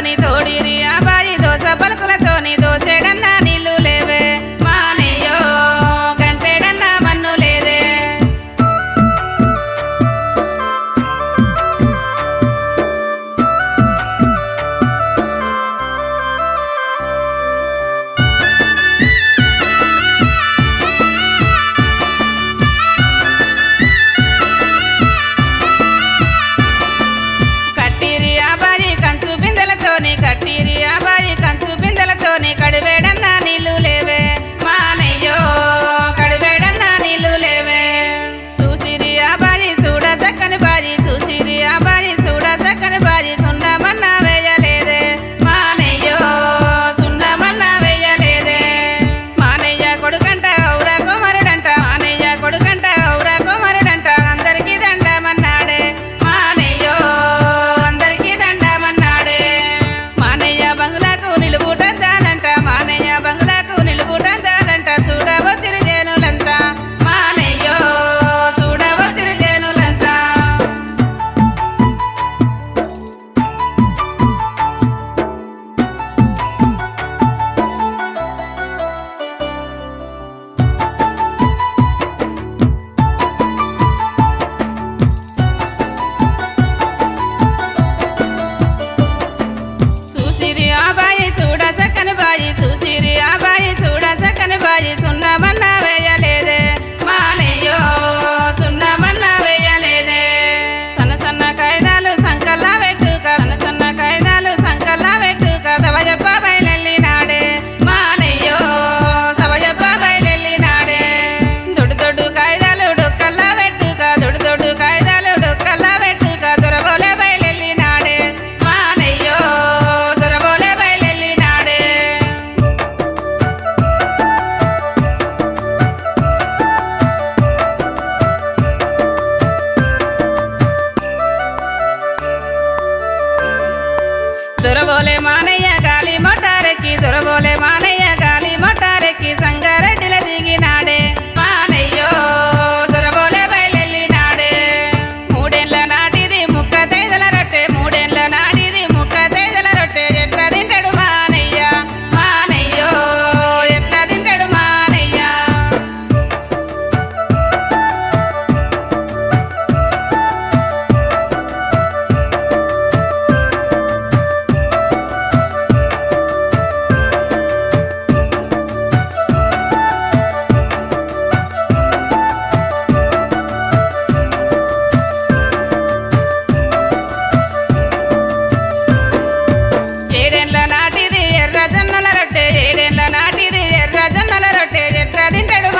పలుకులతోని తోడిరి అబాయి దోస పలుకులతోని దోసేడన్నా నీళ్లు లేవే మానయ్యో గంటేడన్నా మన్ను లేదే కట్టిరి అబాయి కంచు బిందెలతోని కట్టిరి అబాయి కంచు బిందెలతోని కడివేడన్నా నీళ్లు లేవే మానయ్యో కడివేడన్నా నీళ్లు లేవే చూసిరి అబాయి చూడ చక్కని బాజీ చూసిరి అబాయి చూడ చక్కని బాజీ సున్నమన్నా వేయలేదే మానయ్యో సున్నమన్నా వేయలేదే మానయ్య కొడుకంట ఔరా కుమారుడంట మానయ్య కొడుకంట ఔరా కుమారుడంట అందరికీ దండమన్నాడే మానయ్యో అందరికీ దండమన్నాడే మానయ్య బంగ్లాకు నిలుగుటంతానంట మానయ్య బంగ్లాకు నిలుగుటంతానంట చూడవచ్చిరు జనులంతా మానయ్యో చూడవచ్చిరు జనులంతా చూసిరి ఆబాయి చూడ సక్కని బాయి చూసిరి ఆబాయి చూడ సక్కని బాయి సున్నమన్న వేయలేదే మానయ్యో సున్నమన్న వేయలేదే సన్న సన్న కాయిదాలు సంకల్లా పెట్టుక సన్న సన్న కాయిదాలు సంకల్లా పెట్టుక సవజప్ప బయలెళ్ళినాడే మానయ్యో సవజప్ప బయలెళ్ళినాడే దొడ్డు దొడ్డు కాయిదాలు డొక్కల్లా పెట్టుక దొడ్డు దొడ్డు కాయిదాలు డొక్కల్లా పెట్టుక దొరబోలే బయలెళ్ళినాడే మానయ్యో దొరబోలే బయలెళ్ళినాడే దొరబోలే మానయ్య గాలి మొట్టారెక్కి దొరబోలే మానయ్య గాలి మొట్టారెక్కి సంగారెడ్డిల దిగినాడే మానయ్యో దొరబోలే బయలెళ్ళినాడే మూడేళ్ల నాటిది ముక్క తైదల రొట్టె మూడేళ్ల నాటిది ముక్క తైదల రొట్టె ఎట్లా తింటాడు మానయ్య మానయ్యో ఎట్లా తింటాడు మానయ్య ఏడేండ్ల నాటిది ఎర్ర జొన్నల రొట్టె ఏడేండ్ల నాటిది ఎర్ర జొన్నల రొట్టె ఎట్లా తింటాడు